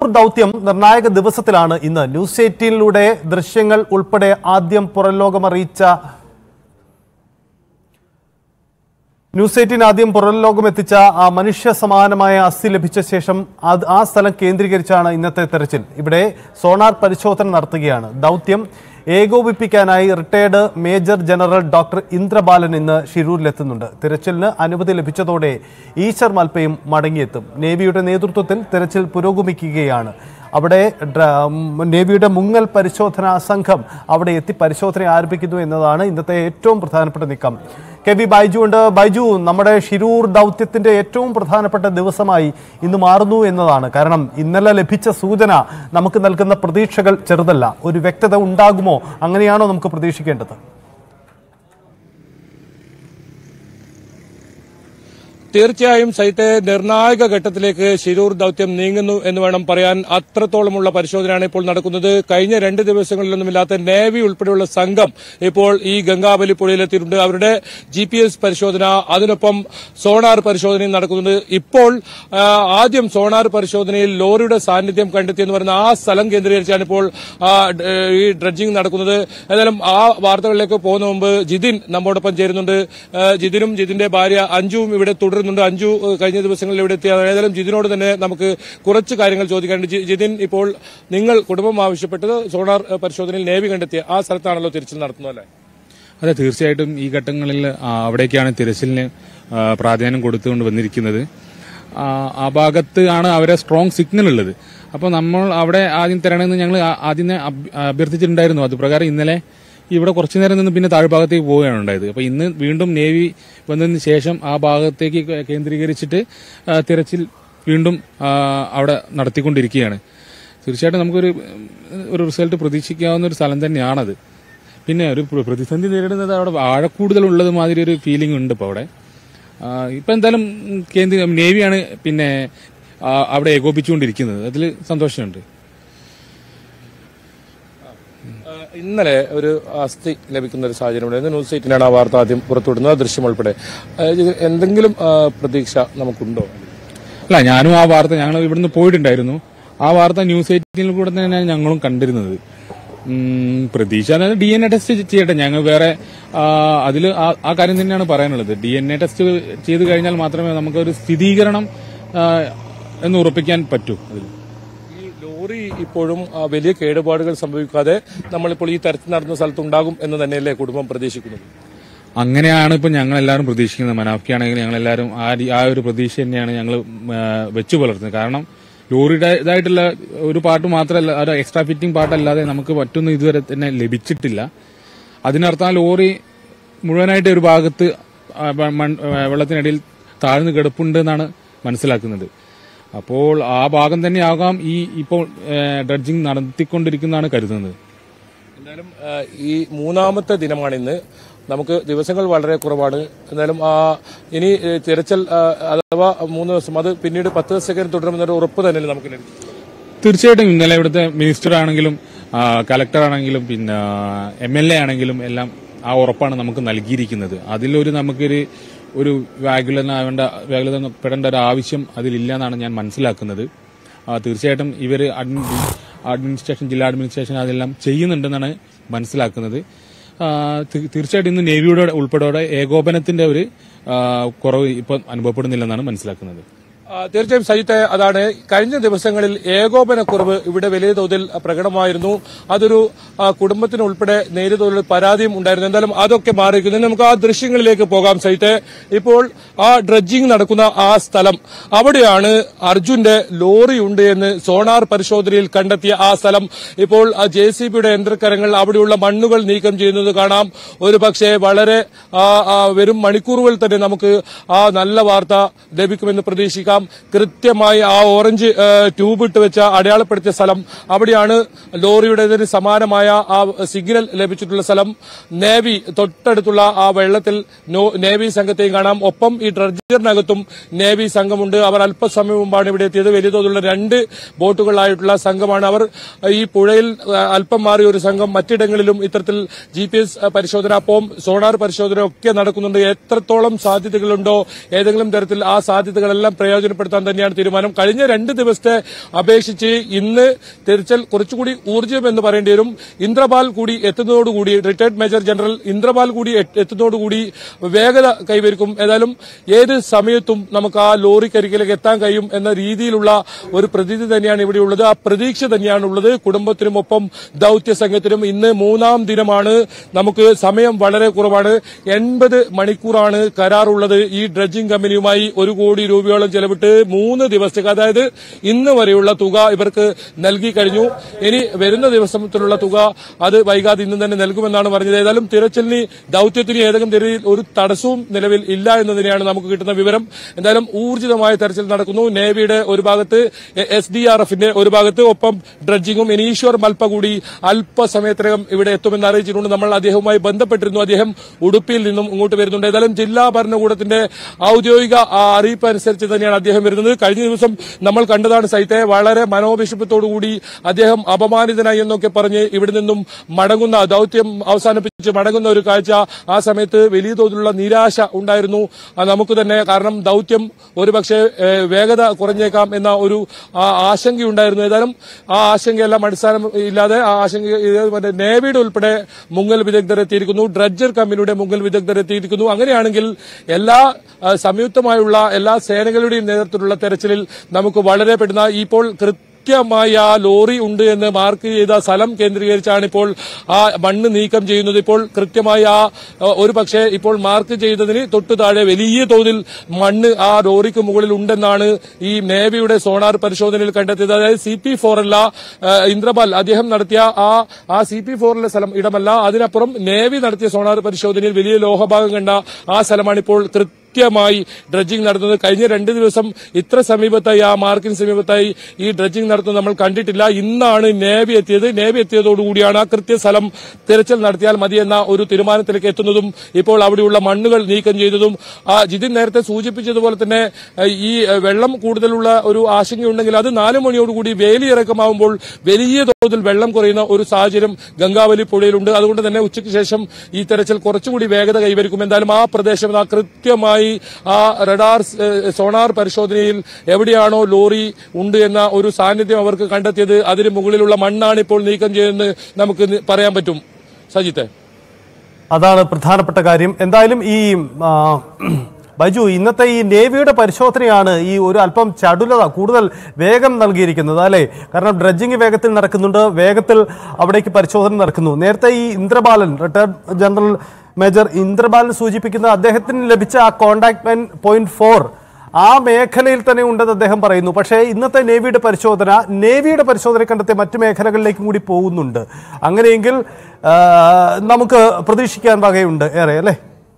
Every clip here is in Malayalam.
ദൗത്യം നിർണായക ദിവസത്തിലാണ് ഇന്ന് ന്യൂസ് എയ്റ്റീനിലൂടെ ദൃശ്യങ്ങൾ ഉൾപ്പെടെ ആദ്യം പുറംലോകം അറിയിച്ച ന്യൂസ് എയ്റ്റീൻ ആദ്യം പുറംലോകം എത്തിച്ച ആ മനുഷ്യ സമാനമായ അസ്ഥി ലഭിച്ച ശേഷം അത് ആ സ്ഥലം കേന്ദ്രീകരിച്ചാണ് ഇന്നത്തെ തെരച്ചിൽ ഇവിടെ സോണാർ പരിശോധന നടത്തുകയാണ് ദൗത്യം ഏകോപിപ്പിക്കാനായി retired major general doctor Indrabalan ഇന്ന് ഷിരൂരിലെത്തുന്നുണ്ട് തിരച്ചിലിന് അനുമതി ലഭിച്ചതോടെ ഈശ്വർ മൽപ്പയും മടങ്ങിയെത്തും നേവിയുടെ നേതൃത്വത്തിൽ തിരച്ചിൽ പുരോഗമിക്കുകയാണ് അവിടെ ഡ്ര- ഉം, നേവിയുടെ മുങ്ങൽ പരിശോധനാ സംഘം അവിടെ എത്തി പരിശോധന ആരംഭിക്കുന്നു എന്നതാണ് ഇന്നത്തെ ഏറ്റവും പ്രധാനപ്പെട്ട നീക്കം കെ വി ബൈജു ഉണ്ട് ബൈജു നമ്മുടെ ഷിരൂർ ദൗത്യത്തിന്റെ ഏറ്റവും പ്രധാനപ്പെട്ട ദിവസമായി ഇന്ന് മാറുന്നു എന്നതാണ് കാരണം ഇന്നലെ ലഭിച്ച സൂചന നമുക്ക് നൽകുന്ന പ്രതീക്ഷകൾ ചെറുതല്ല ഒരു വ്യക്തത ഉണ്ടാകുമോ അങ്ങനെയാണോ നമുക്ക് പ്രതീക്ഷിക്കേണ്ടത് തീർച്ചയായും സൈറ്റ് നിർണായക ഘട്ടത്തിലേക്ക് ശിരൂർ ദൌത്യം നീങ്ങുന്നു എന്ന് വേണം പറയാൻ അത്രത്തോളമുള്ള പരിശോധനയാണ് ഇപ്പോൾ നടക്കുന്നത് കഴിഞ്ഞ രണ്ട് ദിവസങ്ങളിലൊന്നുമില്ലാത്ത നേവി ഉൾപ്പെടെയുള്ള സംഘം ഇപ്പോൾ ഈ ഗംഗാബലി പുഴയിലെത്തിയിട്ടുണ്ട് അവരുടെ ജി പി എസ് പരിശോധന അതിനൊപ്പം സോണാർ പരിശോധനയും നടക്കുന്നുണ്ട് ഇപ്പോൾ ആ, ആദ്യം സോണാർ പരിശോധനയിൽ ലോറിയുടെ സാന്നിധ്യം കണ്ടെത്തിയെന്ന് പറയുന്ന ആ സ്ഥലം കേന്ദ്രീകരിച്ചാണ് ഇപ്പോൾ ആ, ഡ- ഈ ഡ്രഡ്ജിംഗ് നടക്കുന്നത് ഏതായാലും ആ വാർത്തകളിലേക്ക് പോകുന്ന മുമ്പ് ജിതിൻ നമ്മോടൊപ്പം ചേരുന്നുണ്ട് ആ, ജിതിനും ജിതിന്റെ ഭാര്യ അഞ്ജുവും ഇവിടെ തുടരുന്നുണ്ട് അഞ്ജു ഏഹ്, കഴിഞ്ഞ ദിവസങ്ങളിൽ ഇവിടെ എത്തിയ ഏതായാലും ജിതിനോട് തന്നെ നമുക്ക് കുറച്ച് കാര്യങ്ങൾ ചോദിക്കാനുണ്ട് ജി- ജിതിൻ ഇപ്പോൾ നിങ്ങൾ കുടുംബം ആവശ്യപ്പെട്ടത് സോണാർ ഏഹ്, പരിശോധനയിൽ നേവി കണ്ടെത്തിയ ആ സ്ഥലത്താണല്ലോ തിരച്ചിൽ നടത്തുന്നത് അല്ലേ അതെ തീർച്ചയായിട്ടും ഈ ഘട്ടങ്ങളിൽ ആ, അവിടേക്കാണ് തിരച്ചിലിന് ആ, പ്രാധാന്യം കൊടുത്തുകൊണ്ട് വന്നിരിക്കുന്നത് ആ, ആ ഭാഗത്ത് ആണ് അവരെ സ്ട്രോങ് സിഗ്നൽ ഉള്ളത് അപ്പോൾ നമ്മൾ അവിടെ ആദ്യം തരണമെന്ന് ഞങ്ങൾ ആ- ആദ്യം അഭ്യ- അഭ്യർത്ഥിച്ചിട്ടുണ്ടായിരുന്നു അത് പ്രകാരം ഇന്നലെ ഇവിടെ കുറച്ചു നേരം നിന്ന് പിന്നെ താഴ്ഭാഗത്തേക്ക് പോവുകയാണ് ഉണ്ടായത് അപ്പോൾ ഇന്ന് വീണ്ടും നേവി വന്നതിന് ശേഷം ആ ഭാഗത്തേക്ക് കേന്ദ്രീകരിച്ചിട്ട് ആ, തിരച്ചിൽ വീണ്ടും ആ, അവിടെ നടത്തിക്കൊണ്ടിരിക്കുകയാണ് തീർച്ചയായിട്ടും നമുക്കൊരു ഉം, ഒരു റിസൾട്ട് പ്രതീക്ഷിക്കാവുന്ന ഒരു സ്ഥലം തന്നെയാണത് പിന്നെ ഒരു പ്ര- പ്രതിസന്ധി നേരിടുന്നത് അവിടെ ആഴക്കൂടുതൽ ഉള്ളത് മാതിരി ഒരു ഫീലിംഗ് ഉണ്ട് ഇപ്പോൾ അവിടെ ആ, ഇപ്പൊ എന്തായാലും ഉം, കേന്ദ്ര നേവിയാണ് പിന്നെ ആ, അവിടെ ഏകോപിച്ചുകൊണ്ടിരിക്കുന്നത് അതിൽ സന്തോഷമുണ്ട് ഏഹ്, ഇന്നലെ ഒരു അസ്ഥി ലഭിക്കുന്ന ഒരു സാഹചര്യം ഉണ്ടായിരുന്നു ന്യൂസ് എയ്റ്റിനാണ് ആ വാർത്ത ആദ്യം പുറത്തുവിടുന്നത് ആ ദൃശ്യം ഉൾപ്പെടെ ഏഹ്, ഇതിൽ എന്തെങ്കിലും ആ, പ്രതീക്ഷ നമുക്കുണ്ടോ അല്ല ഞാനും ആ വാർത്ത ഞങ്ങൾ ഇവിടുന്ന് പോയിട്ടുണ്ടായിരുന്നു ആ വാർത്ത ന്യൂസ് എയ്റ്റീനിൽ കൂടെ തന്നെയാണ് ഞങ്ങളും കണ്ടിരുന്നത് ഉം, പ്രതീക്ഷ ഡി എൻ എ ടെസ്റ്റ് ചെയ്യട്ടെ ഞങ്ങൾ വേറെ അതിൽ ആ കാര്യം തന്നെയാണ് പറയാനുള്ളത് ഡി എൻ എ ടെസ്റ്റ് ചെയ്ത് കഴിഞ്ഞാൽ മാത്രമേ നമുക്കൊരു സ്ഥിരീകരണം ആ, എന്ന് ഉറപ്പിക്കാൻ പറ്റൂ അതിൽ ഈ ലോറി ഇപ്പോഴും ആ, വലിയ കേടുപാടുകൾ സംഭവിക്കാതെ നമ്മളിപ്പോൾ ഈ തരത്തിൽ നടന്ന സ്ഥലത്തുണ്ടാകും എന്ന് തന്നെയല്ലേ കുടുംബം പ്രതീക്ഷിക്കുന്നത് അങ്ങനെയാണ് ഇപ്പൊ ഞങ്ങൾ എല്ലാവരും പ്രതീക്ഷിക്കുന്നത് മനാഫ്ക്കാണെങ്കിൽ ഞങ്ങൾ എല്ലാവരും ആ രീ- ആ ഒരു പ്രതീക്ഷ തന്നെയാണ് ഞങ്ങൾ വെച്ചു പുലർത്തുന്നത് കാരണം ലോറിയുടെ ഇതായിട്ടുള്ള ഒരു പാർട്ട് മാത്രമല്ല ഒരു എക്സ്ട്രാ ഫിറ്റിംഗ് പാർട്ടല്ലാതെ നമുക്ക് മറ്റൊന്നും ഇതുവരെ തന്നെ ലഭിച്ചിട്ടില്ല അതിനർത്ഥം ആ ലോറി മുഴുവനായിട്ട് ഒരു ഭാഗത്ത് ആ, വ- മൺ- ആ, വെള്ളത്തിനടിയിൽ താഴ്ന്നു കിടപ്പുണ്ട് എന്നാണ് മനസ്സിലാക്കുന്നത് അപ്പോൾ ആ ഭാഗം തന്നെയാകാം ഈ ഇപ്പോൾ ഡ്രഡ്ജിങ് നടത്തിക്കൊണ്ടിരിക്കുന്നതാണ് കരുതുന്നത് എന്തായാലും ആ, ഈ മൂന്നാമത്തെ ദിനമാണ് ഇന്ന് നമുക്ക് ദിവസങ്ങൾ വളരെ കുറവാണ് എന്നാലും ആ, ഇനി ഏ, തിരച്ചിൽ ആ, അഥവാ മൂന്ന് ദിവസം അത് പിന്നീട് പത്ത് ദിവസത്തേക്ക് തുടരുമെന്നൊരു ഉറപ്പ് തന്നെ നമുക്ക് ലഭിച്ചു തീർച്ചയായിട്ടും ഇന്നലെ ഇവിടുത്തെ മിനിസ്റ്റർ ആണെങ്കിലും ആ, കലക്ടർ ആണെങ്കിലും പിന്നെ എം എൽ എ ആണെങ്കിലും എല്ലാം ആ ഉറപ്പാണ് നമുക്ക് നൽകിയിരിക്കുന്നത് അതിലൊരു നമുക്കൊരു ഒരു വ്യാകുലനാവേണ്ട വ്യാകുലപ്പെടേണ്ട ഒരു ആവശ്യം അതിലില്ല എന്നാണ് ഞാൻ മനസ്സിലാക്കുന്നത് ആ, തീർച്ചയായിട്ടും ഇവർ അഡ്മിനിസ്ട്രേഷൻ ജില്ലാ അഡ്മിനിസ്ട്രേഷൻ അതെല്ലാം ചെയ്യുന്നുണ്ടെന്നാണ് മനസ്സിലാക്കുന്നത് ആ, തീ- തീർച്ചയായിട്ടും ഇന്ന് നേവിയുടെ ഉൾപ്പെടെ ഏകോപനത്തിന്റെ ഒരു ആ, കുറവ് ഇപ്പോൾ അനുഭവപ്പെടുന്നില്ലെന്നാണ് മനസ്സിലാക്കുന്നത് ആ, തീർച്ചയായും സജിത്തെ അതാണ് കഴിഞ്ഞ ദിവസങ്ങളിൽ ഏകോപനക്കുറവ് ഇവിടെ വലിയ തോതിൽ പ്രകടമായിരുന്നു അതൊരു ആ, കുടുംബത്തിന് ഉൾപ്പെടെ നേരിയ തോതിൽ പരാതിയും ഉണ്ടായിരുന്നു എന്തായാലും അതൊക്കെ മാറിയിരിക്കുന്നു ഇനി നമുക്ക് ആ ദൃശ്യങ്ങളിലേക്ക് പോകാം സജിത്തെ ഇപ്പോൾ ആ ഡ്രഡ്ജിംഗ് നടക്കുന്ന ആ സ്ഥലം അവിടെയാണ് അർജുന്റെ ലോറി ഉണ്ട് എന്ന് സോണാർ പരിശോധനയിൽ കണ്ടെത്തിയ ആ സ്ഥലം ഇപ്പോൾ ജെ സി ബിയുടെ യന്ത്രക്കരങ്ങൾ അവിടെയുള്ള മണ്ണുകൾ നീക്കം ചെയ്യുന്നത് കാണാം ഒരു പക്ഷേ വളരെ ആ, ആ, വരും മണിക്കൂറുകൾ തന്നെ നമുക്ക് ആ നല്ല വാർത്ത ലഭിക്കുമെന്ന് പ്രതീക്ഷിക്കാം കൃത്യമായി ആ ഓറഞ്ച് ആ, ട്യൂബ് ഇട്ട് വെച്ച അടയാളപ്പെടുത്തിയ സ്ഥലം അവിടെയാണ് ലോറിയുടേതിന് സമാനമായ ആ സിഗ്നൽ ലഭിച്ചിട്ടുള്ള സ്ഥലം നേവി തൊട്ടടുത്തുള്ള ആ വെള്ളത്തിൽ നോ- നേവി സംഘത്തെയും കാണാം ഒപ്പം ഈ ഡ്രഡ്ജറിനകത്തും നേവി സംഘമുണ്ട് അവർ അല്പസമയം മുമ്പാണ് ഇവിടെ എത്തിയത് വലിയ തോതിലുള്ള രണ്ട് ബോട്ടുകളായിട്ടുള്ള സംഘമാണ് അവർ ഈ പുഴയിൽ ആ, അല്പം മാറിയ ഒരു സംഘം മറ്റിടങ്ങളിലും ഇത്തരത്തിൽ ജി പി എസ് പരിശോധന ഒപ്പം സോണാർ പരിശോധന ഒക്കെ നടക്കുന്നുണ്ട് എത്രത്തോളം സാധ്യതകളുണ്ടോ ഏതെങ്കിലും തരത്തിൽ ആ സാധ്യതകളെല്ലാം പ്രയോജനം പ്രയോജനപ്പെടുത്താൻ തന്നെയാണ് തീരുമാനം കഴിഞ്ഞ രണ്ട് ദിവസത്തെ അപേക്ഷിച്ച് ഇന്ന് തിരച്ചിൽ കുറച്ചുകൂടി ഊർജ്ജം എന്ന് പറയേണ്ടി വരും ഇന്ദ്രപാൽ കൂടി എത്തുന്നതോടുകൂടി റിട്ടയർഡ് മേജർ ജനറൽ ഇന്ദ്രപാൽ കൂടി എത്ത് എത്തുന്നതോടുകൂടി വേഗത കൈവരിക്കും ഏതായാലും ഏത് സമയത്തും നമുക്ക് ആ ലോറിക്കരികിലേക്ക് എത്താൻ കഴിയും എന്ന രീതിയിലുള്ള ഒരു പ്രതീതി തന്നെയാണ് ഇവിടെയുള്ളത് ആ പ്രതീക്ഷ തന്നെയാണ് ഉള്ളത് കുടുംബത്തിനുമൊപ്പം ദൌത്യ സംഘത്തിനും ഇന്ന് മൂന്നാം ദിനമാണ് നമുക്ക് സമയം വളരെ കുറവാണ് എൺപത് മണിക്കൂറാണ് കരാറുള്ളത് ഈ ഡ്രഡ്ജിംഗ് കമ്പനിയുമായി ഒരു കോടി രൂപയോളം ചെലവിട്ട് മൂന്ന് ദിവസത്തേക്ക് അതായത് ഇന്ന് വരെയുള്ള തുക ഇവർക്ക് നൽകി കഴിഞ്ഞു ഇനി വരുന്ന ദിവസത്തിലുള്ള തുക അത് വൈകാതെ ഇന്ന് തന്നെ നൽകുമെന്നാണ് പറഞ്ഞത് ഏതായാലും തിരച്ചിലിന് ദൌത്യത്തിന് ഏതെങ്കിലും രീതിയിൽ ഒരു തടസ്സവും നിലവിൽ ഇല്ല എന്നതിനെയാണ് നമുക്ക് കിട്ടുന്ന വിവരം എന്തായാലും ഊർജിതമായ തെരച്ചിൽ നടക്കുന്നു നേവിയുടെ ഒരു ഭാഗത്ത് എസ് ഡി ആർ എഫിന്റെ ഒരു ഭാഗത്ത് ഒപ്പം ഡ്രഡ്ജിങ്ങും ഇനീശ്വർ മൽപ്പ കൂടി അല്പസമയത്തിനകം ഇവിടെ എത്തുമെന്ന് അറിയിച്ചിട്ടുണ്ട് നമ്മൾ അദ്ദേഹവുമായി ബന്ധപ്പെട്ടിരുന്നു അദ്ദേഹം ഉടുപ്പിയിൽ നിന്നും ഇങ്ങോട്ട് വരുന്നുണ്ട് ഏതായാലും ജില്ലാ ഭരണകൂടത്തിന്റെ ഔദ്യോഗിക ആ, അറിയിപ്പ് അനുസരിച്ച് തന്നെയാണ് അദ്ദേഹം വരുന്നത് കഴിഞ്ഞ ദിവസം നമ്മൾ കണ്ടതാണ് സൈത്തെ വളരെ മനോവിഷമത്തോടുകൂടി അദ്ദേഹം അപമാനിതനായി എന്നൊക്കെ പറഞ്ഞ് ഇവിടെ നിന്നും മടങ്ങുന്ന ദൌത്യം അവസാനിപ്പിച്ച് മടങ്ങുന്ന ഒരു കാഴ്ച ആ സമയത്ത് വലിയ തോതിലുള്ള നിരാശ ഉണ്ടായിരുന്നു ആ, നമുക്ക് തന്നെ കാരണം ദൌത്യം ഒരുപക്ഷെ ഏ, വേഗത കുറഞ്ഞേക്കാം എന്ന ഒരു ആ, ആശങ്കയുണ്ടായിരുന്നു ഏതായാലും ആ ആശങ്കയെല്ലാം അടിസ്ഥാനം ഇല്ലാതെ ആ ആശങ്ക ഇത് മറ്റേ നേവിയുടെ ഉൾപ്പെടെ മുങ്ങൽ വിദഗ്ധർ എത്തിയിരിക്കുന്നു ഡ്രഡ്ജർ കമ്പനിയുടെ മുങ്ങൽ വിദഗ്ധർ എത്തിയിരിക്കുന്നു അങ്ങനെയാണെങ്കിൽ എല്ലാ ആ, സംയുക്തമായുള്ള എല്ലാ സേനകളുടെയും നേതൃത്വത്തിലുള്ള തെരച്ചിലിൽ നമുക്ക് വളരെ പെടുന്ന ഇപ്പോൾ കൃത്യമായി ആ ലോറി ഉണ്ട് എന്ന് മാർക്ക് ചെയ്ത സ്ഥലം കേന്ദ്രീകരിച്ചാണ് ഇപ്പോൾ ആ മണ്ണ് നീക്കം ചെയ്യുന്നത് ഇപ്പോൾ കൃത്യമായി ആ ആ, ഒരു പക്ഷേ ഇപ്പോൾ മാർക്ക് ചെയ്തതിന് തൊട്ടു താഴെ വലിയ തോതിൽ മണ്ണ് ആ ലോറിക്ക് മുകളിൽ ഉണ്ടെന്നാണ് ഈ നേവിയുടെ സോണാർ പരിശോധനയിൽ കണ്ടെത്തിയത് അതായത് സി പി ഫോർ അല്ല ആ, ഇന്ദ്രപാൽ അദ്ദേഹം നടത്തിയ ആ ആ സി പി ഫോറിലെ സ്ഥലം ഇടമല്ല അതിനപ്പുറം നേവി നടത്തിയ സോണാർ പരിശോധനയിൽ വലിയ ലോഹഭാഗം കണ്ട ആ സ്ഥലമാണ് ഇപ്പോൾ കൃത്യമായി ഡ്രഡ്ജിംഗ് നടത്തുന്നത് കഴിഞ്ഞ രണ്ട് ദിവസം ഇത്ര സമീപത്തായി ആ മാർക്കിന് സമീപത്തായി ഈ ഡ്രഡ്ജിംഗ് നടത്തുന്നത് നമ്മൾ കണ്ടിട്ടില്ല ഇന്നാണ് നേവി എത്തിയത് നേവി എത്തിയതോടുകൂടിയാണ് ആ കൃത്യസ്ഥലം തിരച്ചിൽ നടത്തിയാൽ മതി എന്ന ഒരു തീരുമാനത്തിലേക്ക് എത്തുന്നതും ഇപ്പോൾ അവിടെയുള്ള മണ്ണുകൾ നീക്കം ചെയ്തതും ആ ജിതിൻ നേരത്തെ സൂചിപ്പിച്ചതുപോലെ തന്നെ ഏഹ്, ഈ ഏഹ്, വെള്ളം കൂടുതലുള്ള ഒരു ആശങ്കയുണ്ടെങ്കിൽ അത് നാല് മണിയോടുകൂടി വേലിയിറക്കമാവുമ്പോൾ വലിയ തോതിൽ വെള്ളം കുറയുന്ന ഒരു സാഹചര്യം ഗംഗാവലി പുഴയിലുണ്ട് അതുകൊണ്ട് തന്നെ ഉച്ചയ്ക്ക് ശേഷം ഈ തെരച്ചിൽ കുറച്ചുകൂടി വേഗത കൈവരിക്കും എന്തായാലും ആ പ്രദേശം ആ കൃത്യമായി ആ റഡാർ ഏഹ്, സോണാർ പരിശോധനയിൽ എവിടെയാണോ ലോറി ഉണ്ട് എന്ന ഒരു സാന്നിധ്യം അവർക്ക് കണ്ടെത്തിയത് അതിന് മുകളിലുള്ള മണ്ണാണ് ഇപ്പോൾ നീക്കം ചെയ്യുന്നത് നമുക്ക് നി- പറയാൻ പറ്റും സജിത്തെ അതാണ് പ്രധാനപ്പെട്ട കാര്യം എന്തായാലും ഈ ആ, ബൈജു ഇന്നത്തെ ഈ നേവിയുടെ പരിശോധനയാണ് ഈ ഒരു അല്പം ചടുലത കൂടുതൽ വേഗം നൽകിയിരിക്കുന്നത് അല്ലേ കാരണം ഡ്രഡ്ജിംഗ് വേഗത്തിൽ നടക്കുന്നുണ്ട് വേഗത്തിൽ അവിടേക്ക് പരിശോധന നടക്കുന്നു നേരത്തെ ഈ Indrabalan retired general major Indrabalan സൂചിപ്പിക്കുന്ന അദ്ദേഹത്തിന് ലഭിച്ച ആ കോണ്ടാക്ട് പോയിന്റ് ഫോർ ആ മേഖലയിൽ തന്നെ ഉണ്ടെന്ന് അദ്ദേഹം പറയുന്നു പക്ഷേ ഇന്നത്തെ നേവിയുടെ പരിശോധന നേവിയുടെ പരിശോധന കണ്ടെത്തിയ മറ്റു മേഖലകളിലേക്കും കൂടി പോകുന്നുണ്ട് അങ്ങനെയെങ്കിൽ ആ, നമുക്ക് പ്രതീക്ഷിക്കാൻ വകയുണ്ട് ഏറെ അല്ലേ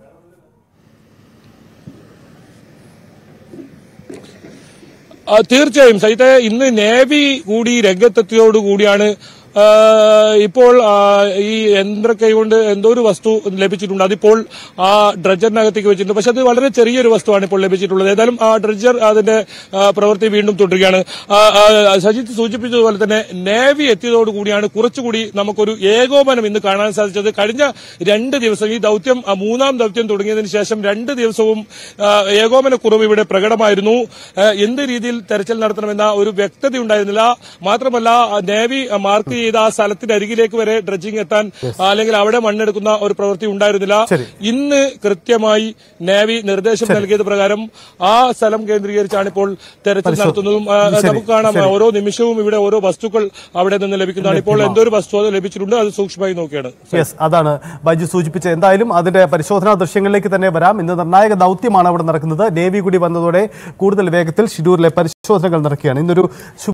ആ, തീർച്ചയായും സൈത്തെ ഇന്ന് നേവി കൂടി രംഗത്തെത്തിയോടുകൂടിയാണ് ആ, ഇപ്പോൾ ആ, ഈ യന്ത്രക്കൈ കൊണ്ട് എന്തോ ഒരു വസ്തു ലഭിച്ചിട്ടുണ്ട് അതിപ്പോൾ ആ ഡ്രഡ്ജറിനകത്തേക്ക് വെച്ചിട്ടുണ്ട് പക്ഷെ അത് വളരെ ചെറിയൊരു വസ്തുവാണ് ഇപ്പോൾ ലഭിച്ചിട്ടുള്ളത് ഏതായാലും ആ ഡ്രഡ്ജർ അതിന്റെ ആ, പ്രവൃത്തി വീണ്ടും തുടരുകയാണ് ആ, ആ, സജിത്ത് സൂചിപ്പിച്ചതുപോലെ തന്നെ നേവി എത്തിയതോടുകൂടിയാണ് കുറച്ചുകൂടി നമുക്കൊരു ഏകോപനം ഇന്ന് കാണാൻ സാധിച്ചത് കഴിഞ്ഞ രണ്ട് ദിവസം ഈ ദൌത്യം ആ, മൂന്നാം ദൌത്യം തുടങ്ങിയതിന് ശേഷം രണ്ട് ദിവസവും ആ, ഏകോപനക്കുറവ് ഇവിടെ പ്രകടമായിരുന്നു ആ, എന്ത് രീതിയിൽ തെരച്ചിൽ നടത്തണമെന്ന ഒരു വ്യക്തത ഉണ്ടായിരുന്നില്ല മാത്രമല്ല ആ, നേവി ആ, മാർക്ക് ചെയ്ത ആ സ്ഥലത്തിന്റെ അരികിലേക്ക് വരെ ഡ്രഡ്ജിംഗ് എത്താൻ ആ, അല്ലെങ്കിൽ അവിടെ മണ്ണെടുക്കുന്ന ഒരു പ്രവൃത്തി ഉണ്ടായിരുന്നില്ല ശരി. ഇന്ന് കൃത്യമായി നേവി നിർദ്ദേശം നൽകിയത് പ്രകാരം ആ സ്ഥലം കേന്ദ്രീകരിച്ചാണ് ഇപ്പോൾ തെരച്ചിൽ നടത്തുന്നതും ആ, ശരി, നമുക്ക് കാണാം ശരി. ഓരോ നിമിഷവും ഇവിടെ ഓരോ വസ്തുക്കൾ അവിടെ നിന്ന് ലഭിക്കുന്നതാണ് ഇപ്പോൾ എന്തോ ഒരു വസ്തു അത് ലഭിച്ചിട്ടുണ്ട് അത് സൂക്ഷ്മമായി നോക്കിയാണ് യെസ് അതാണ് ബൈജു സൂചിപ്പിച്ചത് എന്തായാലും അതിന്റെ പരിശോധനാ ദൃശ്യങ്ങളിലേക്ക് തന്നെ വരാം ഇന്ന് നിർണായക ദൗത്യമാണ് അവിടെ നടക്കുന്നത് നേവി കൂടി വന്നതോടെ കൂടുതൽ വേഗത്തിൽ ഷിഡൂരിലെ പരിശോധനകൾ നടക്കുകയാണ് ഇന്നൊരു